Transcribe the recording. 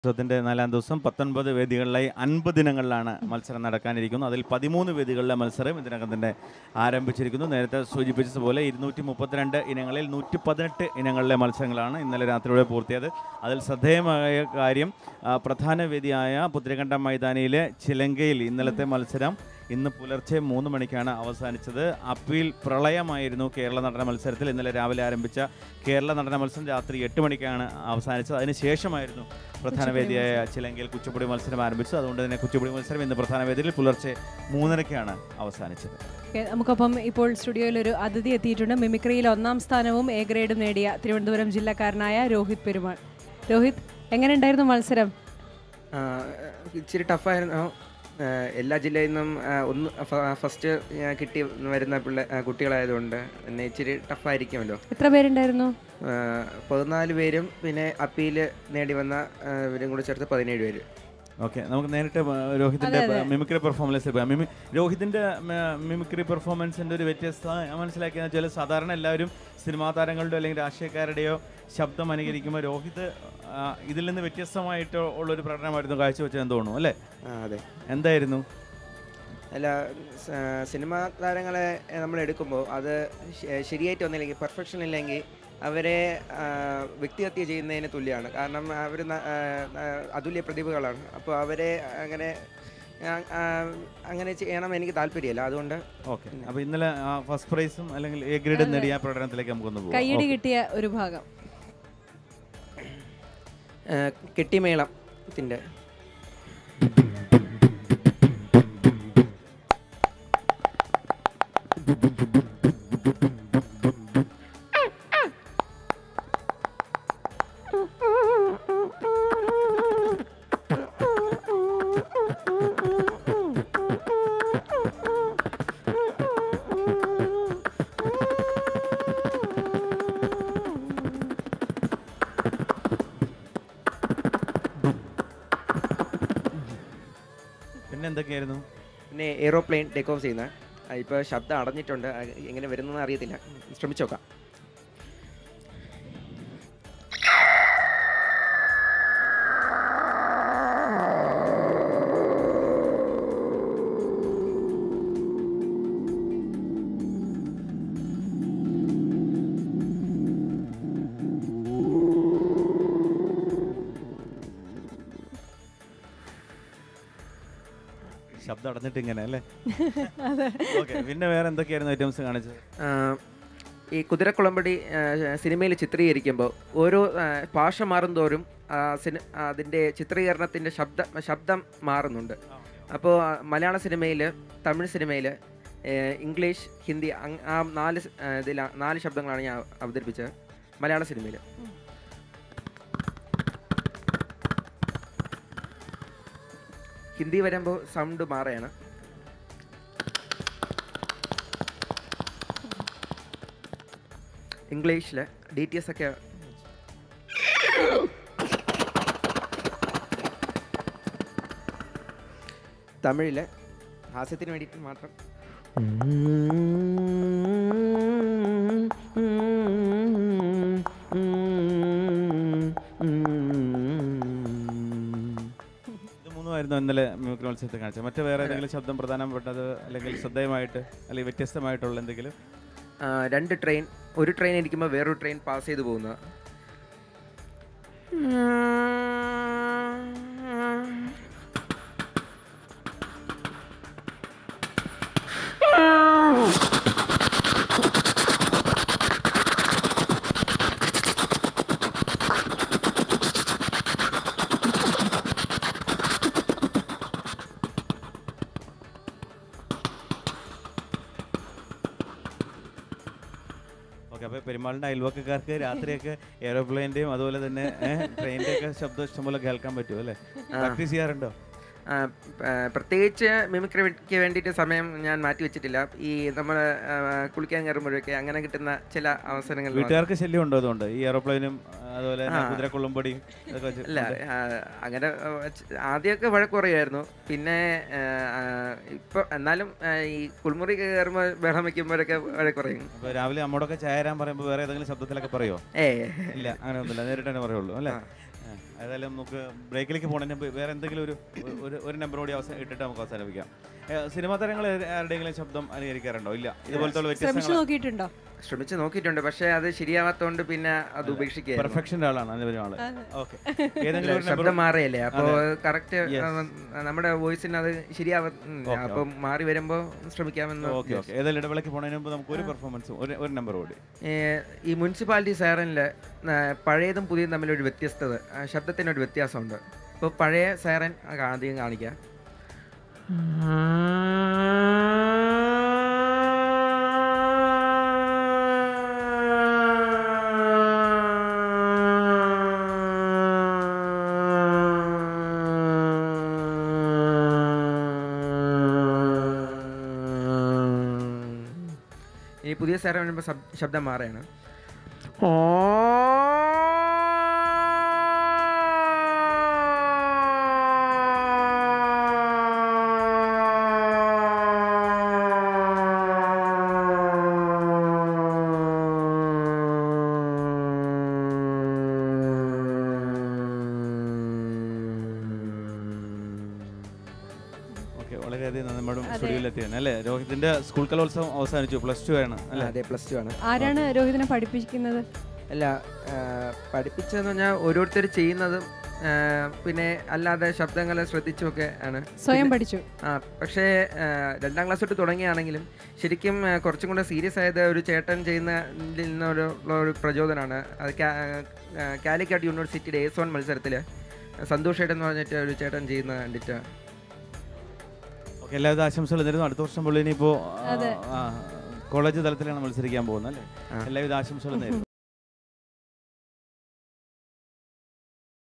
ഉത്സവത്തിന്റെ നാലാം ദിവസം പത്തൊൻപത് വേദികളിലായി അൻപത് ഇനങ്ങളിലാണ് മത്സരം നടക്കാനിരിക്കുന്നത് അതിൽ പതിമൂന്ന് വേദികളിലെ മത്സരം ഇതിനകം തന്നെ ആരംഭിച്ചിരിക്കുന്നു നേരത്തെ സൂചിപ്പിച്ചതുപോലെ ഇരുന്നൂറ്റി മുപ്പത്തിരണ്ട് ഇനങ്ങളിൽ നൂറ്റി പതിനെട്ട് ഇനങ്ങളിലെ മത്സരങ്ങളാണ് ഇന്നലെ രാത്രിയോടെ പൂർത്തിയത് അതിൽ ശ്രദ്ധേയമായ കാര്യം ആ, പ്രധാന വേദിയായ പുത്തിരിക്കണ്ട മൈതാനിയിലെ ചിലങ്കയിൽ ഇന്നലത്തെ മത്സരം ഇന്ന് പുലർച്ചെ മൂന്ന് മണിക്കാണ് അവസാനിച്ചത് അപ്പീൽ പ്രളയമായിരുന്നു കേരള നടന മത്സരത്തിൽ ഇന്നലെ രാവിലെ ആരംഭിച്ച കേരള നടന മത്സരം രാത്രി എട്ട് മണിക്കാണ് അവസാനിച്ചത് അതിനുശേഷമായിരുന്നു പ്രധാന വേദിയായ ചിലങ്കയിൽ കുച്ചിപ്പുടി മത്സരം ആരംഭിച്ചത് അതുകൊണ്ട് തന്നെ കുച്ചിപ്പുടി മത്സരം ഇന്ന് പ്രധാന വേദിയിൽ പുലർച്ചെ മൂന്നരയ്ക്കാണ് അവസാനിച്ചത് ഓക്കേ, നമുക്കൊപ്പം ഇപ്പോൾ സ്റ്റുഡിയോയിൽ ഒരു അതിഥി എത്തിയിട്ടുണ്ട് മിമിക്രിയിൽ ഒന്നാം സ്ഥാനവും എ ഗ്രേഡും നേടിയ തിരുവനന്തപുരം ജില്ലക്കാരനായ രോഹിത് പെരുമാൾ രോഹിത് എങ്ങനെയുണ്ടായിരുന്നു മത്സരം ആ, ഇച്ചിരി ടഫായിരുന്നു ആ, എല്ലാ ജില്ലയിൽ നിന്നും ആ, ഒന്ന് ഫ- ഫസ്റ്റ് ആ, കിട്ടി വരുന്ന പിള്ളേ ആ, കുട്ടികളായതുകൊണ്ട് പിന്നെ ഇച്ചിരി ടഫായിരിക്കുമല്ലോ എത്ര പേരുണ്ടായിരുന്നു ആ, പതിനാല് പേരും പിന്നെ അപ്പീല് നേടി വന്ന ആ, ഇവരും കൂടി ചേർത്ത് പതിനേഴ് പേര് ഓക്കെ നമുക്ക് നേരിട്ട് ആ, രോഹിതിന്റെ അതെ, അതെ. മിമിക്രി പെർഫോമൻസ് പോകാം മിമി രോഹിതിന്റെ മ- മിമിക്രി പെർഫോമൻസിന്റെ ഒരു വ്യത്യസ്തത ഞാൻ മനസ്സിലാക്കിയെന്ന് വെച്ചാൽ സാധാരണ എല്ലാവരും സിനിമാ താരങ്ങളുടെയോ അല്ലെങ്കിൽ രാഷ്ട്രീയക്കാരുടെയോ ശബ്ദം അനുകരിക്കുമ്പോൾ രോഹിത് ആ, ഇതിൽ നിന്ന് വ്യത്യസ്തമായിട്ട് ഉള്ളൊരു പ്രകടനമായിരുന്നു കാഴ്ചവെച്ചതെന്ന് തോന്നുന്നു അല്ലേ ആ, അതെ എന്തായിരുന്നു അല്ല സ- സിനിമാ താരങ്ങളെ നമ്മൾ എടുക്കുമ്പോൾ അത് ശ- ശരിയായിട്ട് വന്നില്ലെങ്കിൽ പെർഫെക്ഷൻ ഇല്ലെങ്കിൽ അവരെ ആ, വ്യക്തിഹത്യ ചെയ്യുന്നതിന് തുല്യമാണ് കാരണം അവർ അതുല്യ പ്രതിഭകളാണ് അപ്പോൾ അവരെ അങ്ങനെ ആ, ആ, അങ്ങനെ ചെയ്യണം എനിക്ക് താല്പര്യമില്ല അതുകൊണ്ട് ഓക്കെ അപ്പൊ ഇന്നലെ ഫസ്റ്റ് പ്രൈസും അല്ലെങ്കിൽ എ ഗ്രേഡ് നേടിയ ആ പ്രകടനത്തിലേക്ക് നമുക്കൊന്ന് പോകാം കയ്യടി ഓക്കേ. കിട്ടിയ ഒരു ഭാഗം ആ, കെട്ടിമേളത്തിൻ്റെ പിന്നെ എന്തൊക്കെയായിരുന്നു പിന്നെ എയ്റോപ്ലെയിൻ ടേക്ക് ഓഫ് ചെയ്യുന്ന ഇപ്പോൾ ശബ്ദം അടഞ്ഞിട്ടുണ്ട് ആ, എങ്ങനെ വരുന്നതെന്ന് അറിയത്തില്ല ശ്രമിച്ചു നോക്കാം ശബ്ദം അടഞ്ഞിട്ട് ഇങ്ങനെ അല്ലേ ഓക്കെ പിന്നെ വേറെ എന്തൊക്കെയായിരുന്നു ഐറ്റംസ് കാണിച്ചത് ആ, ഈ കുതിരക്കുളമ്പടി സിനിമയിൽ ചിത്രീകരിക്കുമ്പോൾ ഓരോ ആ, ഭാഷ മാറുന്തോറും ആ, സിനി അതിൻ്റെ ചിത്രീകരണത്തിൻ്റെ ശബ്ദ ശബ്ദം മാറുന്നുണ്ട് അപ്പോൾ മലയാള സിനിമയിൽ തമിഴ് സിനിമയിൽ ഇംഗ്ലീഷ് ഹിന്ദി അങ്- ആ നാല് സ്- ആ, ഇതില നാല് ശബ്ദങ്ങളാണ് ഞാൻ അവതരിപ്പിച്ചത് മലയാള സിനിമയിൽ ഹിന്ദി വരുമ്പോൾ സൗണ്ട് മാറുകയാണ് ഇംഗ്ലീഷിൽ ഡി ടി എസ് ഒക്കെ തമിഴിൽ ഹാസ്യത്തിന് വേണ്ടിയിട്ട് മാത്രം ഇത് മൂന്നുമായിരുന്നു ഇന്നലെ മിമിക്രി മത്സരത്തിൽ കാണിച്ചത് മറ്റു വേറെ ഏതെങ്കിലും ശബ്ദം പ്രധാനപ്പെട്ടത് അല്ലെങ്കിൽ ശ്രദ്ധേയമായിട്ട് അല്ലെങ്കിൽ വ്യത്യസ്തമായിട്ടുള്ള എന്തെങ്കിലും ആ, രണ്ട് ട്രെയിൻ ഒരു ട്രെയിൻ ഇരിക്കുമ്പോൾ വേറൊരു ട്രെയിൻ പാസ് ചെയ്ത് പോകുന്നത് ഓക്കെ അപ്പോൾ പെരുമാളിൻ്റെ അയൽവക്കക്കാർക്ക് രാത്രിയൊക്കെ എയറോപ്ലെയിൻ്റെയും അതുപോലെ തന്നെ ട്രെയിനിൻ്റെ ഒക്കെ ശബ്ദം ഇഷ്ടംപോലെ കേൾക്കാൻ പറ്റും അല്ലേ പ്രാക്ടീസ് ചെയ്യാറുണ്ടോ ആ, പ- പ്രത്യേകിച്ച് മിമിക്രിക്ക് വേണ്ടിയിട്ട് സമയം ഞാൻ മാറ്റി വെച്ചിട്ടില്ല ഈ നമ്മൾ കുളിക്കാൻ കയറുമ്പോഴൊക്കെ അങ്ങനെ കിട്ടുന്ന ചില അവസരങ്ങളിൽ മാത്രം. വീട്ടുകാർക്ക് ശല്യം ഉണ്ടോ അതുകൊണ്ട് ഈ എയറോപ്ലെയിനും അതുപോലെ തന്നെ ആ. കുതിരക്കൊള്ളുംപടിയും ഇതൊക്കെ വെച്ച് അല്ല ആ, അങ്ങനെ ആ, ച- ആദ്യമൊക്കെ വഴക്ക് പറയുമായിരുന്നു പിന്നെ ആ, ആ, ഇപ്പൊ എന്നാലും ആ, ഈ കുളിമുറി കയറുമ്പോൾ ബഹളം വെക്കുമ്പോഴൊക്കെ വഴക്ക് പറയും അപ്പോൾ രാവിലെ അമ്മോടൊക്കെ ചായ തരാൻ പറയുമ്പോൾ വേറെ ഏതെങ്കിലും ശബ്ദത്തിലൊക്കെ പറയുമോ ഏ ഇല്ല അങ്ങനെ ഒന്നുമില്ല നേരിട്ട് തന്നെ പറയുള്ളൂ അല്ലേ ആ. ആ. ഏതായാലും നമുക്ക് ബ്രേക്കിലേക്ക് പോകണതിന് മുമ്പ് വേറെ എന്തെങ്കിലും ഒരു ഒരു ഒരു നമ്പർ കൂടി അവസാനം ഇട്ടിട്ട് നമുക്ക് അവസാനിപ്പിക്കാം ഏ, സിനിമാ താരങ്ങൾ ആരുടെയെങ്കിലും ശബ്ദം അനുകരിക്കാറുണ്ടോ ഇല്ല ഇതുപോലത്തെ ശ്രമിച്ചു വ്യത്യസ്തങ്ങൾ നോക്കിയിട്ടുണ്ടോ ശ്രമിച്ച് നോക്കിയിട്ടുണ്ട് പക്ഷേ അത് ശരിയാവാത്തോണ്ട് പിന്നെ അത് ഉപേക്ഷിക്കുകയായിരുന്നു പെർഫെക്ഷൻ്റെ ആളാണ് അതിന് ആള് ഓക്കെ ഏതെങ്കിലും ഒരു ശബ്ദം നമ്പർ മാറിയല്ലേ അപ്പോൾ കറക്റ്റ് Yes. നമ്മുടെ വോയിസിന് അത് ശരിയാവ Okay, അപ്പം മാറി വരുമ്പോൾ ശ്രമിക്കാമെന്ന് ഓക്കെ ഓക്കെ ഏതായാലും ഇടവേളയ്ക്ക് പോണതിന് മുമ്പ് നമുക്ക് ഒരു പെർഫോമൻസും ഒരു ഒരു നമ്പർ കൂടി ഏ, ഈ മുനിസിപ്പാലിറ്റി സൈറനിൽ പഴയതും പുതിയതും തമ്മിലൊരു വ്യത്യസ്തത ആ, ശബ്ദത്തിനൊരു വ്യത്യാസമുണ്ട് ഇപ്പോൾ പഴയ സൈറൻ ആദ്യം കാണിക്കാം ഈ പുതിയ സൈറൻ വരുമ്പോൾ ശബ്ദം മാറുകയാണ് ഓക്കെ വളരെയധികം നന്ദി മാഡം സ്റ്റുഡിയോയിലെത്തിയാണ് അല്ലേ രോഹിത്തിന്റെ സ്കൂൾ കലോത്സവം അവസാനിച്ചു പ്ലസ് ടു ആണ് അല്ലേ അതെ പ്ലസ് ടു ആണ് ആരാണ് രോഹിതിനെ പഠിപ്പിക്കുന്നത് അല്ല ആ, പഠിപ്പിച്ചതെന്ന് പറഞ്ഞാൽ ഓരോരുത്തർ ചെയ്യുന്നതും ആ, പിന്നെ അല്ലാതെ ശബ്ദങ്ങൾ ശ്രദ്ധിച്ചുമൊക്കെ ആണ് സ്വയം പഠിച്ചു ആ പക്ഷേ ആ, രണ്ടാം ക്ലാസ് തൊട്ട് തുടങ്ങിയാണെങ്കിലും ശരിക്കും ആ, കുറച്ചും കൂടെ സീരിയസ് ആയത് ഒരു ചേട്ടൻ ചെയ്യുന്നതിൽ നിന്നൊരു ഉള്ള ഒരു പ്രചോദനമാണ് അത് കാ- ആ, കാലിക്കറ്റ് യൂണിവേഴ്സിറ്റിയുടെ എസ് വൺ മത്സരത്തിൽ സന്തോഷ് ചേട്ടൻ എന്ന് പറഞ്ഞിട്ട് ഒരു ചേട്ടൻ ചെയ്യുന്ന കണ്ടിട്ട് ഓക്കെ എല്ലാവിധ ആശംസകളും തരുന്നു അടുത്ത വർഷം പുള്ളി ഇനിയിപ്പോ അതെ. കോളേജ് തലത്തിലാണ് മത്സരിക്കാൻ പോകുന്നത് അല്ലേ ആ. എല്ലാവിധ ആശംസകളും നേരുന്നു